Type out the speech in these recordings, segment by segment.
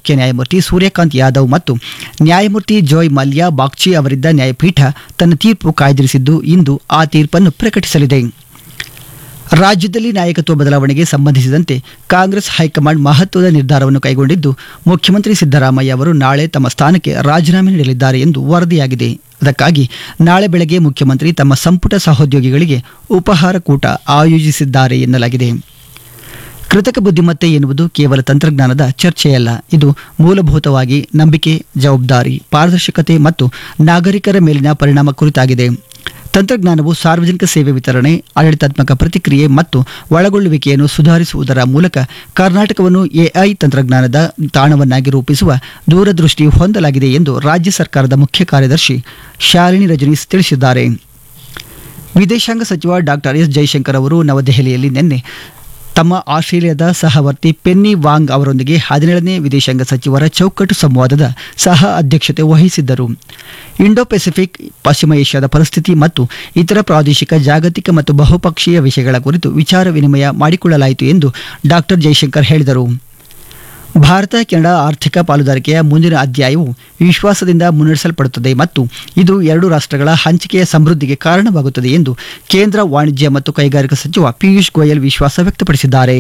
ಮುಖ್ಯ ನ್ಯಾಯಮೂರ್ತಿ ಸೂರ್ಯಕಾಂತ್ ಯಾದವ್ ಮತ್ತು ನ್ಯಾಯಮೂರ್ತಿ ಜೋಯ್ ಮಲ್ಯ ಬಾಗ್ಚಿ ಅವರಿದ್ದ ನ್ಯಾಯಪೀಠ ತನ್ನ ತೀರ್ಪು ಕಾಯ್ದಿರಿಸಿದ್ದು ಇಂದು ಆ ತೀರ್ಪನ್ನು ಪ್ರಕಟಿಸಲಿದೆ ರಾಜ್ಯದಲ್ಲಿ ನಾಯಕತ್ವ ಬದಲಾವಣೆಗೆ ಸಂಬಂಧಿಸಿದಂತೆ ಕಾಂಗ್ರೆಸ್ ಹೈಕಮಾಂಡ್ ಮಹತ್ವದ ನಿರ್ಧಾರವನ್ನು ಕೈಗೊಂಡಿದ್ದು ಮುಖ್ಯಮಂತ್ರಿ ಸಿದ್ದರಾಮಯ್ಯ ಅವರು ನಾಳೆ ತಮ್ಮ ಸ್ಥಾನಕ್ಕೆ ರಾಜೀನಾಮೆ ನೀಡಲಿದ್ದಾರೆ ಎಂದು ವರದಿಯಾಗಿದೆ ಅದಕ್ಕಾಗಿ ನಾಳೆ ಬೆಳಗ್ಗೆ ಮುಖ್ಯಮಂತ್ರಿ ತಮ್ಮ ಸಂಪುಟ ಸಹೋದ್ಯೋಗಿಗಳಿಗೆ ಉಪಹಾರ ಕೂಟ ಆಯೋಜಿಸಿದ್ದಾರೆ ಎನ್ನಲಾಗಿದೆ ಕೃತಕ ಬುದ್ಧಿಮತ್ತೆ ಎನ್ನುವುದು ಕೇವಲ ತಂತ್ರಜ್ಞಾನದ ಚರ್ಚೆಯಲ್ಲ ಇದು ಮೂಲಭೂತವಾಗಿ ನಂಬಿಕೆ ಜವಾಬ್ದಾರಿ ಪಾರದರ್ಶಕತೆ ಮತ್ತು ನಾಗರಿಕರ ಮೇಲಿನ ಪರಿಣಾಮ ಕುರಿತಾಗಿದೆ ತಂತ್ರಜ್ಞಾನವು ಸಾರ್ವಜನಿಕ ಸೇವೆ ವಿತರಣೆ ಆಡಳಿತಾತ್ಮಕ ಪ್ರತಿಕ್ರಿಯೆ ಮತ್ತು ಒಳಗೊಳ್ಳುವಿಕೆಯನ್ನು ಸುಧಾರಿಸುವುದರ ಮೂಲಕ ಕರ್ನಾಟಕವನ್ನು ಎಐ ತಂತ್ರಜ್ಞಾನದ ತಾಣವನ್ನಾಗಿ ರೂಪಿಸುವ ದೂರದೃಷ್ಟಿ ಹೊಂದಲಾಗಿದೆ ಎಂದು ರಾಜ್ಯ ಸರ್ಕಾರದ ಮುಖ್ಯ ಕಾರ್ಯದರ್ಶಿ ಶಾಲಿನಿ ರಜನೀಶ್ ತಿಳಿಸಿದ್ದಾರೆ ವಿದೇಶಾಂಗ ಸಚಿವ ಡಾಕ್ಟರ್ ಎಸ್ ಜೈಶಂಕರ್ ಅವರು ನವದೆಹಲಿಯಲ್ಲಿ ನಿನ್ನೆ ತಮ್ಮ ಆಸ್ಟ್ರೇಲಿಯಾದ ಸಹವರ್ತಿ ಪೆನ್ನಿ ವಾಂಗ್ ಅವರೊಂದಿಗೆ ಹದಿನೇಳನೇ ವಿದೇಶಾಂಗ ಸಚಿವರ ಚೌಕಟ್ಟು ಸಂವಾದದ ಸಹ ಅಧ್ಯಕ್ಷತೆ ವಹಿಸಿದ್ದರು ಇಂಡೋ ಪೆಸಿಫಿಕ್ ಪಶ್ಚಿಮ ಏಷ್ಯಾದ ಪರಿಸ್ಥಿತಿ ಮತ್ತು ಇತರ ಪ್ರಾದೇಶಿಕ ಜಾಗತಿಕ ಮತ್ತು ಬಹುಪಕ್ಷೀಯ ವಿಷಯಗಳ ಕುರಿತು ವಿಚಾರ ವಿನಿಮಯ ಮಾಡಿಕೊಳ್ಳಲಾಯಿತು ಎಂದು ಡಾಕ್ಟರ್ ಜೈಶಂಕರ್ ಹೇಳಿದರು ಭಾರತ ಕೆನಡಾ ಆರ್ಥಿಕ ಪಾಲುದಾರಿಕೆಯ ಮುಂದಿನ ಅಧ್ಯಾಯವು ವಿಶ್ವಾಸದಿಂದ ಮುನ್ನಡೆಸಲ್ಪಡುತ್ತದೆ ಮತ್ತು ಇದು ಎರಡು ರಾಷ್ಟ್ರಗಳ ಹಂಚಿಕೆಯ ಸಮೃದ್ಧಿಗೆ ಕಾರಣವಾಗುತ್ತದೆ ಎಂದು ಕೇಂದ್ರ ವಾಣಿಜ್ಯ ಮತ್ತು ಕೈಗಾರಿಕಾ ಸಚಿವ ಪಿಯೂಷ್ ಗೋಯಲ್ ವಿಶ್ವಾಸ ವ್ಯಕ್ತಪಡಿಸಿದ್ದಾರೆ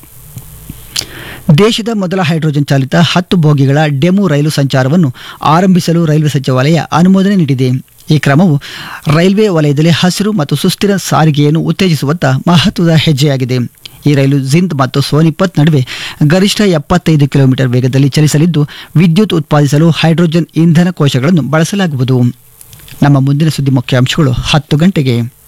ದೇಶದ ಮೊದಲ ಹೈಡ್ರೋಜನ್ ಚಾಲಿತ ಹತ್ತು ಬೋಗಿಗಳ ಡೆಮು ರೈಲು ಸಂಚಾರವನ್ನು ಆರಂಭಿಸಲು ರೈಲ್ವೆ ಸಚಿವಾಲಯ ಅನುಮೋದನೆ ನೀಡಿದೆ ಈ ಕ್ರಮವು ರೈಲ್ವೆ ವಲಯದಲ್ಲಿ ಹಸಿರು ಮತ್ತು ಸುಸ್ಥಿರ ಸಾರಿಗೆಯನ್ನು ಉತ್ತೇಜಿಸುವತ್ತ ಮಹತ್ವದ ಹೆಜ್ಜೆಯಾಗಿದೆ ಈ ರೈಲು ಜಿಂದ್ ಮತ್ತು ಸೋನಿಪತ್ ನಡುವೆ ಗರಿಷ್ಠ ಎಪ್ಪತ್ತೈದು ಕಿಲೋಮೀಟರ್ ವೇಗದಲ್ಲಿ ಚಲಿಸಲಿದ್ದು ವಿದ್ಯುತ್ ಉತ್ಪಾದಿಸಲು ಹೈಡ್ರೋಜನ್ ಇಂಧನ ಕೋಶಗಳನ್ನು ಬಳಸಲಾಗುವುದು ನಮ್ಮ ಮುಂದಿನ ಸುದ್ದಿ ಮುಖ್ಯಾಂಶಗಳು ಹತ್ತು ಗಂಟೆಗೆ